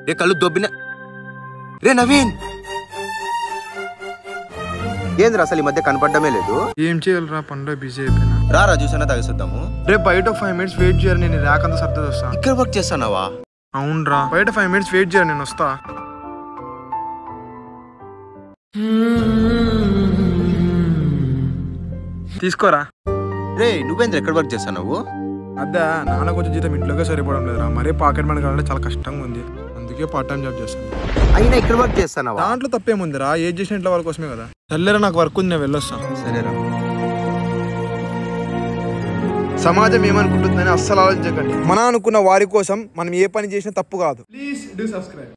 రే కళ్ళు దొబ్బిన రే నవీన్ ఏంద్ర అసలు ఈ మధ్య కనపడమే లేదు ఏం చేయాలిరా పనిలో బిజీ అయిపోయినా రారా జ్యూస్ అన్న తాగేసేద్దాము రేపు బయట ఫైవ్ మినిట్స్ వెయిట్ చేయాలి నేను ర్యాక్ అంతా సర్ది వస్తా ఇక్కడ వర్క్ చేస్తానావా అవునరా బయట ఫైవ్ మినిట్స్ వెయిట్ చేయాలి నేను వస్తా తీసుకోరా రే నువ్వేంద్ర ఎక్కడ వర్క్ చేస్తావు అద్దా నాన్న కొంచెం జీతం ఇంట్లోకే సరిపోవడం లేదురా మరీ పాకెట్ మనీ కావాలంటే చాలా కష్టంగా ఉంది అందుకే పార్ట్ టైం జాబ్ చేస్తాను అయినా ఇక్కడ వర్క్ చేస్తానావా దాంట్లో తప్పేముందిరా ఏం చేసిన ఇంట్లో వాళ్ళ కోసమే కదా సర్లేరా నాకు వర్క్ ఉంది నేను వెళ్ళొస్తాను సరేరా సమాజం ఏమనుకుంటుందని అస్సలు ఆలోచించకండి మన అనుకున్న వారి కోసం మనం ఏ పని చేసినా తప్పు కాదు ప్లీజ్ డూ సబ్స్క్రైబ్